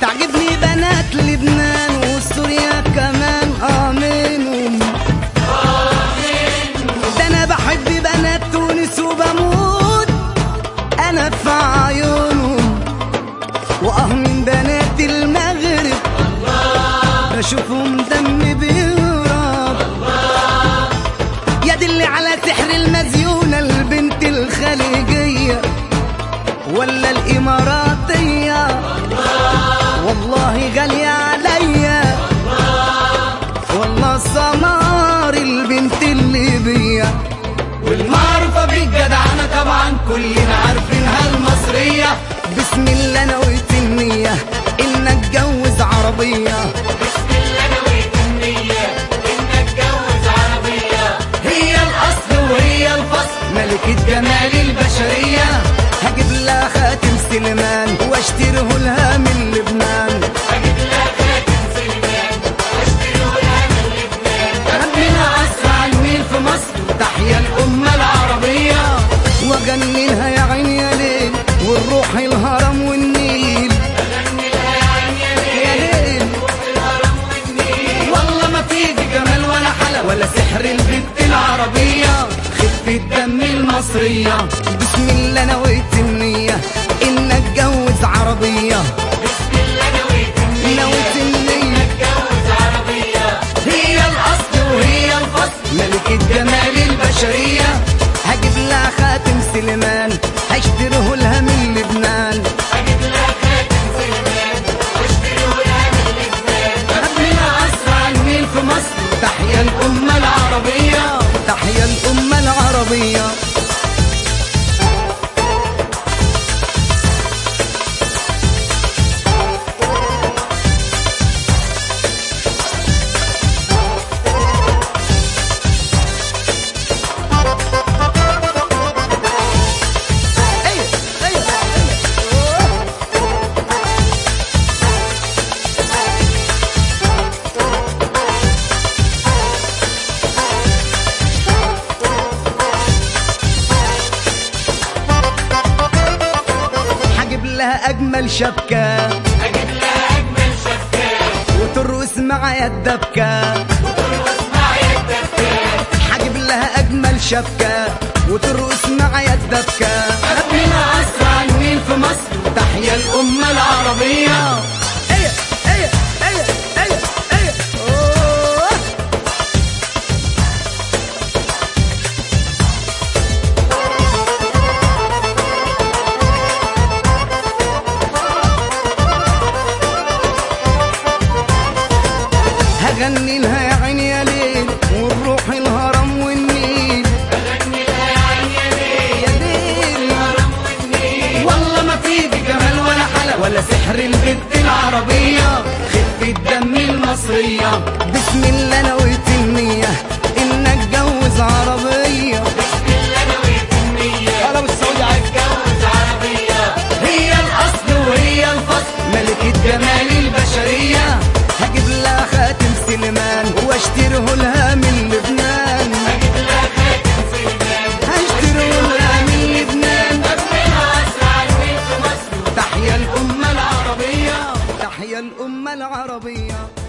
تعجبني بنات لبنان وسوريا كمان آمنهم ده أنا بحب بنات تونس وبموت أنا في عيونهم وآه من بنات المغرب بشوفهم دم بيهرب يدل على سحر المزيونة البنت الخليجية ولا الإماراتية والله غالية عليا والله سمار البنت الليبية والمعروفة بالجدعنة طبعا كلنا عارفينها المصرية بسم الله نويت النية إن أتجوز عربية هي الأصل وهي الفصل ملكة جمال البشرية هجيب لها خاتم سليمان واشتريه لها من لبنان ربنا أسرع النيل في مصر تحيا الأمة العربية وأغني لها يا عين يا ليل والروح الهرم والنيل يا ليل والله ما في دي جمال ولا حلا ولا سحر البنت العربية خفة الدم المصرية بسم الله نويت النية إن أتجوز عربية نويت النية هي الأصل وهي الفصل ملكة جمال البشرية هجيب لها خاتم سليمان هشتريه لها من لبنان ربنا أسرع النيل في مصر تحيا الأمة العربية تحيا الأمة العربية أيوة، أيوة، أيوة. هجيب لها اجمل شبكه وترقص معايا الدبكه هجيب لها اجمل شبكه وترقص معايا الدبكه ربنا اسرع النيل في مصر تحيا الامه العربيه ايه ايه ايه ايه ايه أوه. هغني لها يا عين يا ليل والروح الهرم والنيل يا ليل والله ما في دي جمال ولا حلا ولا سحر البنت العربية خفة الدم المصرية بسم الله نويت النية إن أتجوز عربية أنا بالسعودية عايز هي الأصل وهي الفصل ملكة جمال البشرية هجيب لها خاتم سليمان واشتريه لها من لبنان هشتريه لها من لبنان تحيا الأمة العربية تحيا الأمة العربية